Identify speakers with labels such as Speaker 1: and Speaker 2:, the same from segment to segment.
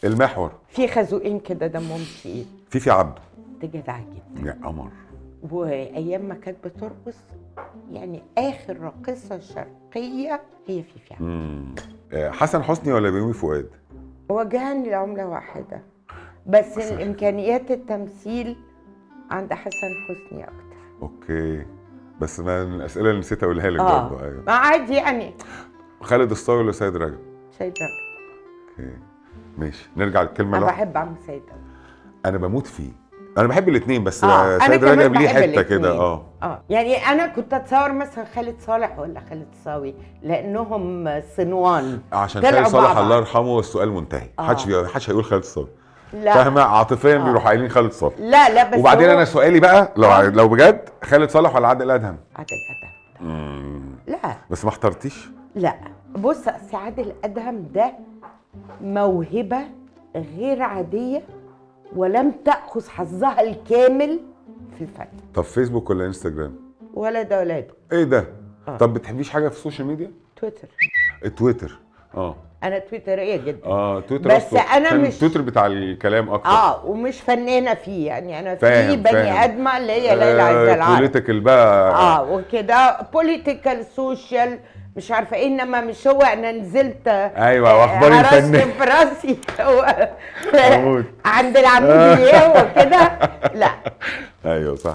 Speaker 1: المحور
Speaker 2: في خازوقين كده دمهم تقيل
Speaker 1: فيفي عبده
Speaker 2: ده جدع جدا
Speaker 1: يا قمر
Speaker 2: وايام ما كانت بترقص يعني اخر راقصه شرقيه هي فيفي عبده
Speaker 1: مم. آه، حسن حسني ولا بيومي فؤاد
Speaker 2: وجهني لعمله واحده بس الامكانيات التمثيل عند حسن حسني اكتر
Speaker 1: اوكي بس ما من الاسئله اللي نسيت اقولها لك
Speaker 2: اه
Speaker 1: برضه ايوه
Speaker 2: ما عادي يعني
Speaker 1: خالد الصاوي ولا سيد رجب
Speaker 2: سيد رجب
Speaker 1: اوكي ماشي نرجع للكلمه
Speaker 2: انا
Speaker 1: الواحدة.
Speaker 2: بحب عم سيد رجب
Speaker 1: انا بموت فيه انا بحب الاثنين بس
Speaker 2: آه، أنا
Speaker 1: سيد
Speaker 2: كمان
Speaker 1: رجب ليه
Speaker 2: بحب
Speaker 1: حته كده
Speaker 2: الاتنين.
Speaker 1: اه
Speaker 2: اه يعني انا كنت اتصور مثلا خالد صالح ولا خالد صاوي لانهم صنوان
Speaker 1: عشان
Speaker 2: طلعوا
Speaker 1: خالد صالح
Speaker 2: مع بعض.
Speaker 1: الله يرحمه السؤال منتهي
Speaker 2: آه.
Speaker 1: محدش بي- محدش هيقول خالد صالح
Speaker 2: لا
Speaker 1: فاهمه عاطفيا
Speaker 2: آه.
Speaker 1: بيروحوا قايلين خالد صالح
Speaker 2: لا لا بس
Speaker 1: وبعدين
Speaker 2: هو
Speaker 1: انا سؤالي بقى لو
Speaker 2: آه.
Speaker 1: لو بجد خالد صالح ولا عادل ادهم
Speaker 2: عادل ادهم
Speaker 1: مم.
Speaker 2: لا
Speaker 1: بس ما اخترتيش
Speaker 2: لا بص أصل عادل ادهم ده موهبه غير عاديه ولم تاخذ حظها الكامل في الفن
Speaker 1: طب فيسبوك ولا انستجرام
Speaker 2: ولا ده ولا ده
Speaker 1: ايه ده
Speaker 2: آه.
Speaker 1: طب بتحبيش حاجه في السوشيال ميديا
Speaker 2: تويتر
Speaker 1: تويتر اه
Speaker 2: انا تويتريه جدا
Speaker 1: اه تويتر
Speaker 2: بس
Speaker 1: أصله
Speaker 2: أنا
Speaker 1: كان
Speaker 2: مش-
Speaker 1: تويتر بتاع الكلام اكتر
Speaker 2: اه ومش فنانه فيه يعني انا في
Speaker 1: فاهم،
Speaker 2: بني
Speaker 1: فاهم.
Speaker 2: ادمه اللي هي ليلى عز العرب
Speaker 1: بوليتيكال بقى
Speaker 2: اه وكده بوليتيكال سوشيال مش عارفه ايه انما مش هو انا نزلت
Speaker 1: أيوة، وأخبار
Speaker 2: هرشت
Speaker 1: الفنان.
Speaker 2: في راسي
Speaker 1: أموت.
Speaker 2: عند العموديه وكده لا
Speaker 1: ايوه صح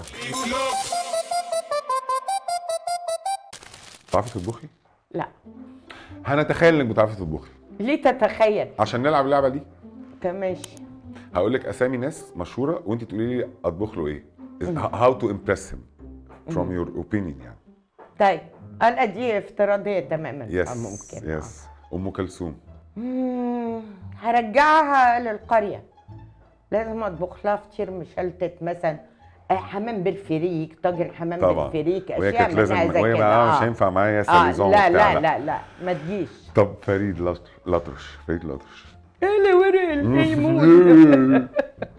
Speaker 1: بتعرفي تطبخي؟
Speaker 2: لا
Speaker 1: هنتخيل انك بتعرفي تطبخي
Speaker 2: ليه تتخيل
Speaker 1: عشان نلعب اللعبه دي
Speaker 2: طب ماشي
Speaker 1: هقول لك اسامي ناس مشهوره وانت تقولي لي اطبخ له ايه هاو تو امبرس هيم فروم يور اوبينيون يعني
Speaker 2: طيب انا دي افتراضيه تماما
Speaker 1: يس
Speaker 2: ممكن آه.
Speaker 1: يس ام كلثوم
Speaker 2: مم، هرجعها للقرية لازم اطبخ لها فطير مشلتت مثلا آه، حمام بالفريك طاجن حمام
Speaker 1: طبعا
Speaker 2: بالفريك
Speaker 1: وهي
Speaker 2: اشياء
Speaker 1: كانت
Speaker 2: من
Speaker 1: لازم
Speaker 2: هذا
Speaker 1: وهي
Speaker 2: كده
Speaker 1: بقى مش
Speaker 2: آه.
Speaker 1: هينفع معايا
Speaker 2: آه
Speaker 1: ساليزون
Speaker 2: لا
Speaker 1: وبتاع،
Speaker 2: لا لا لا ما تجيش
Speaker 1: طب فريد لطر- لطرش فريد لطرش
Speaker 2: ايه ورق الليمون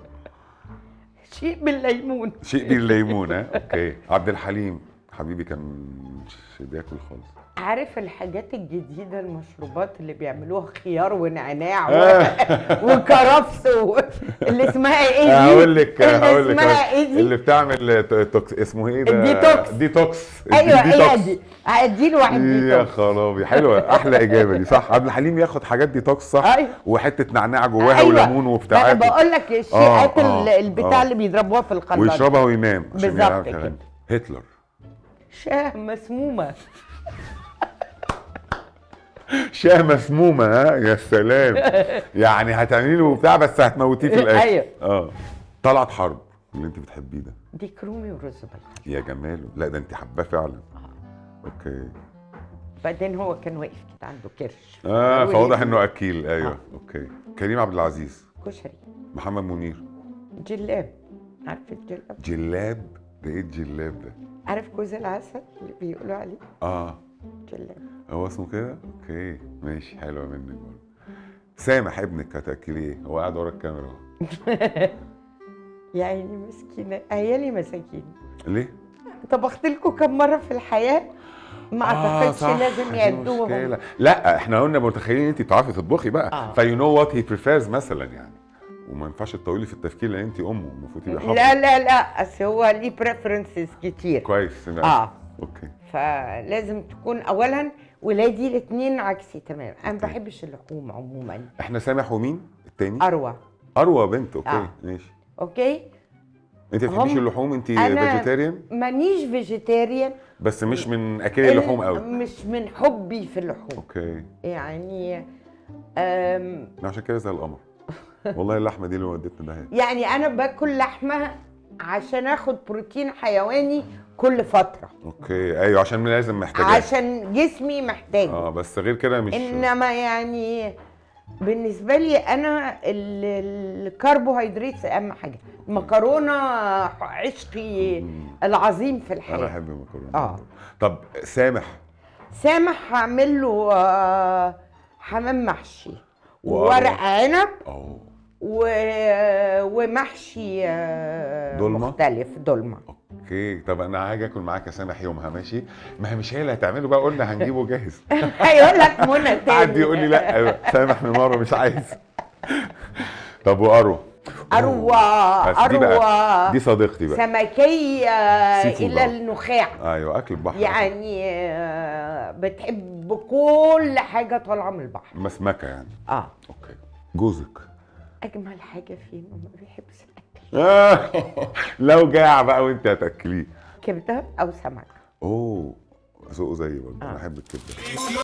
Speaker 2: شيء بالليمون
Speaker 1: شيء بالليمون ها اوكي عبد الحليم حبيبي كان مش بياكل خالص
Speaker 2: عارف الحاجات الجديدة المشروبات اللي بيعملوها خيار ونعناع و... وكرفس و... اللي اسمها ايه دي؟
Speaker 1: هقول لك
Speaker 2: اللي
Speaker 1: هقول لك
Speaker 2: اسمها ايه دي؟
Speaker 1: اللي بتعمل ت- توكس اسمه ايه ده
Speaker 2: الديتوكس.
Speaker 1: ديتوكس
Speaker 2: ايوه هي
Speaker 1: الديتوكس.
Speaker 2: دي اديله واحد دي
Speaker 1: يا خرابي حلوه احلى اجابه دي صح عبد الحليم ياخد حاجات ديتوكس صح
Speaker 2: أيوة.
Speaker 1: وحته نعناع جواها وليمون
Speaker 2: انا
Speaker 1: وبتاع
Speaker 2: بقول لك الشيئات
Speaker 1: آه،
Speaker 2: ال-
Speaker 1: آه،
Speaker 2: البتاع
Speaker 1: آه.
Speaker 2: اللي بيضربوها في الخلاط
Speaker 1: ويشربها وينام عشان
Speaker 2: بالظبط
Speaker 1: يعرف
Speaker 2: كده.
Speaker 1: يغني. هتلر
Speaker 2: شاه مسمومه
Speaker 1: شاه مسمومه ها يا سلام يعني هتعملي له بتاع بس هتموتيه في الاخر
Speaker 2: أيوة.
Speaker 1: اه طلعت حرب اللي انت بتحبيه ده
Speaker 2: دي كرومي ورز بالخلطة
Speaker 1: يا جماله لا ده انت حباه فعلا اوكي
Speaker 2: بعدين هو كان واقف كده عنده كرش
Speaker 1: اه
Speaker 2: هو
Speaker 1: فواضح
Speaker 2: إيه؟
Speaker 1: انه اكيل ايوه
Speaker 2: آه.
Speaker 1: اوكي كريم عبد العزيز
Speaker 2: كشري
Speaker 1: محمد منير
Speaker 2: جلاب عارف الجلاب
Speaker 1: جلاب ده ايه الجلاب ده
Speaker 2: عارف جوز العسل اللي بيقولوا عليه
Speaker 1: اه
Speaker 2: جلاب
Speaker 1: هو اسمه كده اوكي ماشي حلوه منك برضه سامح ابنك هتاكليه ايه هو قاعد ورا الكاميرا اهو
Speaker 2: يا عيني مسكينه عيالي مساكين
Speaker 1: ليه
Speaker 2: طبخت لكم كم مره في الحياه ما اعتقدش
Speaker 1: صح،
Speaker 2: لازم
Speaker 1: دي
Speaker 2: يعدوهم
Speaker 1: مشكلة. لا احنا قلنا متخيلين ان انت بتعرفي تطبخي بقى
Speaker 2: آه.
Speaker 1: فيو نو وات هي بريفيرز مثلا يعني وما ينفعش تطولي في التفكير لان انت امه المفروض تبقي حافظه
Speaker 2: لا لا لا اصل هو ليه بريفرنسز كتير
Speaker 1: كويس لا.
Speaker 2: اه
Speaker 1: اوكي
Speaker 2: فلازم تكون اولا ولادي الاثنين عكسي تمام انا ما بحبش اللحوم عموما
Speaker 1: احنا سامح ومين التاني
Speaker 2: اروع
Speaker 1: اروى بنت اوكي
Speaker 2: آه.
Speaker 1: ماشي
Speaker 2: اوكي
Speaker 1: انت ما بتحبيش
Speaker 2: هم-
Speaker 1: اللحوم انت
Speaker 2: أنا-
Speaker 1: فيجيتيريان
Speaker 2: مانيش فيجيتيريان
Speaker 1: بس مش من اكلي اللحوم قوي
Speaker 2: مش من حبي في اللحوم
Speaker 1: اوكي
Speaker 2: يعني أم
Speaker 1: عشان كده زي القمر والله اللحمه دي اللي ودتنا داهيه
Speaker 2: يعني انا باكل لحمه عشان اخد بروتين حيواني كل فتره
Speaker 1: اوكي ايوه عشان لازم محتاجاه
Speaker 2: عشان جسمي محتاجه
Speaker 1: اه بس غير كده مش
Speaker 2: انما يعني بالنسبه لي انا ال- الكربوهيدرات اهم حاجه المكرونه عشقي العظيم في
Speaker 1: انا
Speaker 2: الحياه
Speaker 1: بحب المكرونه
Speaker 2: اه
Speaker 1: طب سامح
Speaker 2: سامح هعمل له آه، حمام محشي
Speaker 1: واو.
Speaker 2: وورق عنب
Speaker 1: اه
Speaker 2: و... ومحشي آه،
Speaker 1: دولمة؟
Speaker 2: مختلف دولمه
Speaker 1: اوكي طب انا هاجي اكل معاك يا سامح يومها ماشي ما هي مش هي اللي هتعمله بقى قلنا هنجيبه جاهز
Speaker 2: هيقول لك منى تاني
Speaker 1: حد يقول لي لا سامح من مره مش عايز طب وأروى
Speaker 2: اروى
Speaker 1: بس دي بقى
Speaker 2: اروى
Speaker 1: دي صديقتي بقى
Speaker 2: سمكيه
Speaker 1: سي فود
Speaker 2: الى
Speaker 1: أهو.
Speaker 2: النخاع
Speaker 1: ايوه اكل البحر
Speaker 2: يعني آه، بتحب كل حاجه طالعه من البحر
Speaker 1: مسمكه يعني
Speaker 2: اه
Speaker 1: اوكي جوزك
Speaker 2: اجمل حاجه فيه انه ما بيحبش الاكل
Speaker 1: آه، لو جاع بقى وانت هتاكليه
Speaker 2: كبده او سمك
Speaker 1: اوه ذوقه زيي برضه انا
Speaker 2: آه.
Speaker 1: بحب الكبده